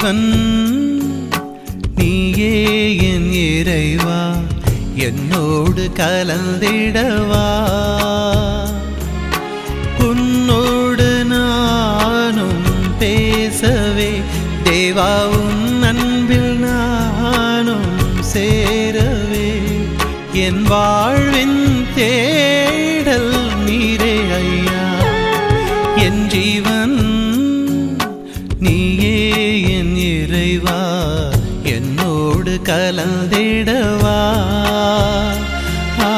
ஜீவன் நீயே என் இறைவா என்னோடு கலந்திடவா உன்னோடு நானும் பேசவே தேவா உன் அன்பில் நானும் சேரவே என் வாழ்வின் தேடல் நீரே ஐயா என் ஜீவன் நீயே என் இறைவா என்னோடு கலந்திடவா ஆ.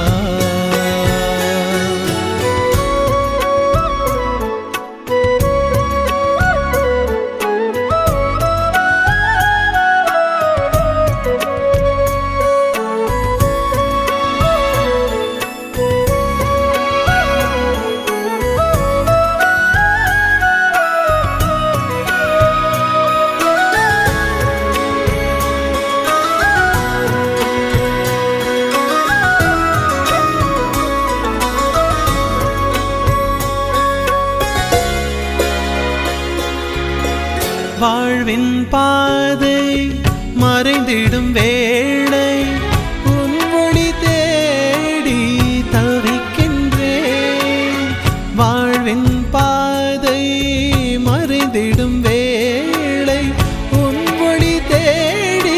வாழ்வின் பாதை மறைந்திடும் வேளை உன் ஒளி தேடி தவிக்கின்றேன் வாழ்வின் பாதை மறைந்திடும் வேளை உன் ஒளி தேடி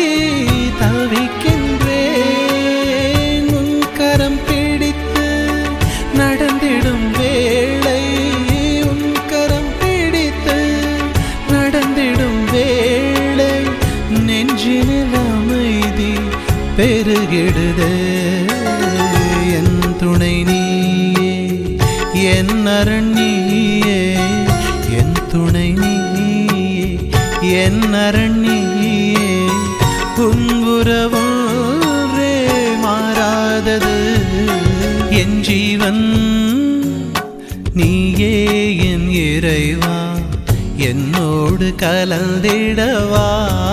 தவிக்கின்றேன் உன் கரம் பிடித்து நடந்திடும் வேளை உன் கரம் பிடித்து நடந்திடும் வேளை நெஞ்சினில் அமைதி பெருகிடுதே என் துணை நீயே என் அரண் நீயே என் துணை நீயே என் அரண் நீயே உன் உறவொன்றே மாறாதது என் ஜீவன் நீயே என் இறைவா என்னோடு கலந்திடவா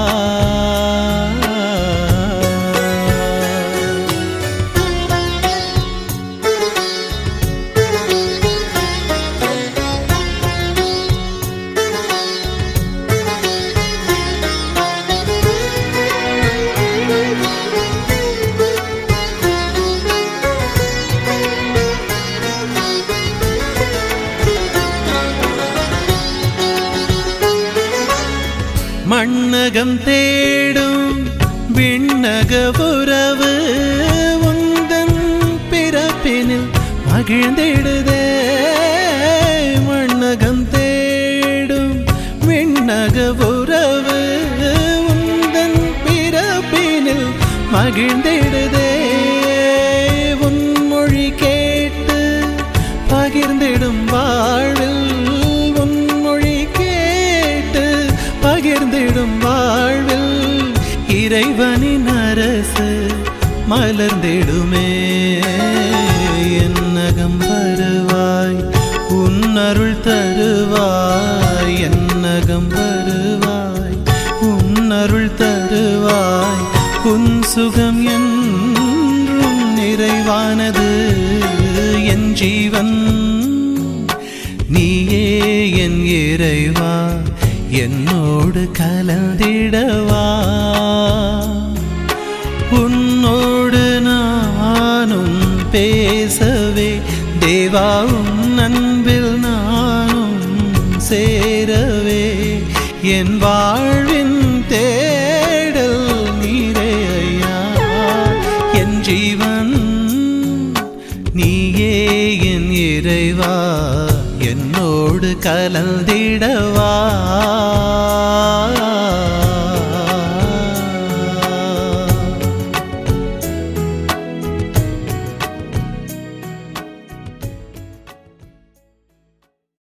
மண்ணகம் தேடும் விண்ணக உறவு உந்தன் பிறப்பினில் மகிழ்ந்திடுதே மண்ணகம் தேடும் விண்ணக உறவு உந்தன் பிறப்பினில் மகிழ்ந்திடுதே உன் மொழி கேட்டு பகிர்ந்திடும் வாழ்வில் உன் மொழி கேட்டு பகிர்ந்திடும் வாழ்வில் இறைவனின் அரசு மலர்ந்திடுமே என்னகம் வருவாய் உன் அருள் தருவாய் என்னகம் வருவாய் உன் அருள் தருவாய் உன் சுகம் என்றும் நிறைவானது என் ஜீவன் நீயே என் இறைவா என்னோடு கலந்திடவா உன்னோடு நானும் பேசவே தேவா உன் அன்பில் நானும் சேரவே என் வாழ்வின் தேடல் நீரே ஐயா என் ஜீவன் நீயே என் இறைவா என்னோடு கலந்திடவா